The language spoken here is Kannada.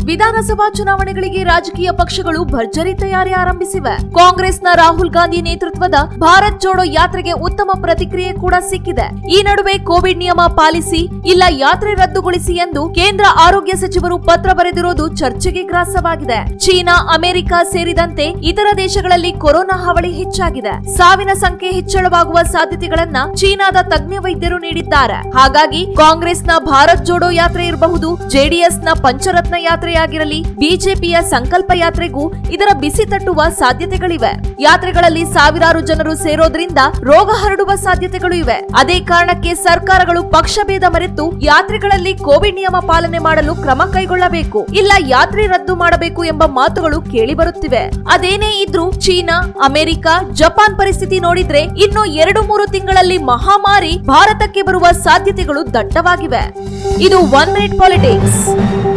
ವಿಧಾನಸಭಾ ಚುನಾವಣೆಗಳಿಗೆ ರಾಜಕೀಯ ಪಕ್ಷಗಳು ಭರ್ಜರಿ ತಯಾರಿ ಆರಂಭಿಸಿವೆ ಕಾಂಗ್ರೆಸ್ನ ರಾಹುಲ್ ಗಾಂಧಿ ನೇತೃತ್ವದ ಭಾರತ್ ಜೋಡೋ ಯಾತ್ರೆಗೆ ಉತ್ತಮ ಪ್ರತಿಕ್ರಿಯೆ ಕೂಡ ಸಿಕ್ಕಿದೆ ಈ ನಡುವೆ ಕೋವಿಡ್ ನಿಯಮ ಪಾಲಿಸಿ ಇಲ್ಲ ಯಾತ್ರೆ ರದ್ದುಗೊಳಿಸಿ ಎಂದು ಕೇಂದ್ರ ಆರೋಗ್ಯ ಸಚಿವರು ಪತ್ರ ಬರೆದಿರೋದು ಚರ್ಚೆಗೆ ಗ್ರಾಸವಾಗಿದೆ ಚೀನಾ ಅಮೆರಿಕ ಸೇರಿದಂತೆ ಇತರ ದೇಶಗಳಲ್ಲಿ ಕೊರೋನಾ ಹಾವಳಿ ಹೆಚ್ಚಾಗಿದೆ ಸಾವಿನ ಸಂಖ್ಯೆ ಹೆಚ್ಚಳವಾಗುವ ಸಾಧ್ಯತೆಗಳನ್ನ ಚೀನಾದ ತಜ್ಞ ವೈದ್ಯರು ನೀಡಿದ್ದಾರೆ ಹಾಗಾಗಿ ಕಾಂಗ್ರೆಸ್ನ ಭಾರತ್ ಜೋಡೋ ಯಾತ್ರೆ ಇರಬಹುದು ಜೆಡಿಎಸ್ನ ಪಂಚರತ್ನ ಯಾತ್ರೆಯಾಗಿರಲಿ ಬಿಜೆಪಿಯ ಸಂಕಲ್ಪ ಯಾತ್ರೆಗೂ ಇದರ ಬಿಸಿ ತಟ್ಟುವ ಸಾಧ್ಯತೆಗಳಿವೆ ಯಾತ್ರೆಗಳಲ್ಲಿ ಸಾವಿರಾರು ಜನರು ಸೇರೋದ್ರಿಂದ ರೋಗ ಹರಡುವ ಸಾಧ್ಯತೆಗಳು ಇವೆ ಅದೇ ಕಾರಣಕ್ಕೆ ಸರ್ಕಾರಗಳು ಪಕ್ಷಭೇದ ಮರೆತು ಯಾತ್ರೆಗಳಲ್ಲಿ ಕೋವಿಡ್ ನಿಯಮ ಪಾಲನೆ ಮಾಡಲು ಕ್ರಮ ಕೈಗೊಳ್ಳಬೇಕು ಇಲ್ಲ ಯಾತ್ರೆ ರದ್ದು ಮಾಡಬೇಕು ಎಂಬ ಮಾತುಗಳು ಕೇಳಿ ಬರುತ್ತಿವೆ ಅದೇನೇ ಇದ್ರೂ ಚೀನಾ ಅಮೆರಿಕ ಜಪಾನ್ ಪರಿಸ್ಥಿತಿ ನೋಡಿದ್ರೆ ಇನ್ನು ಎರಡು ಮೂರು ತಿಂಗಳಲ್ಲಿ ಮಹಾಮಾರಿ ಭಾರತಕ್ಕೆ ಬರುವ ಸಾಧ್ಯತೆಗಳು ದಟ್ಟವಾಗಿವೆ ಇದು ಒನ್ ಮಿನಿಟ್ ಪಾಲಿಟಿಕ್ಸ್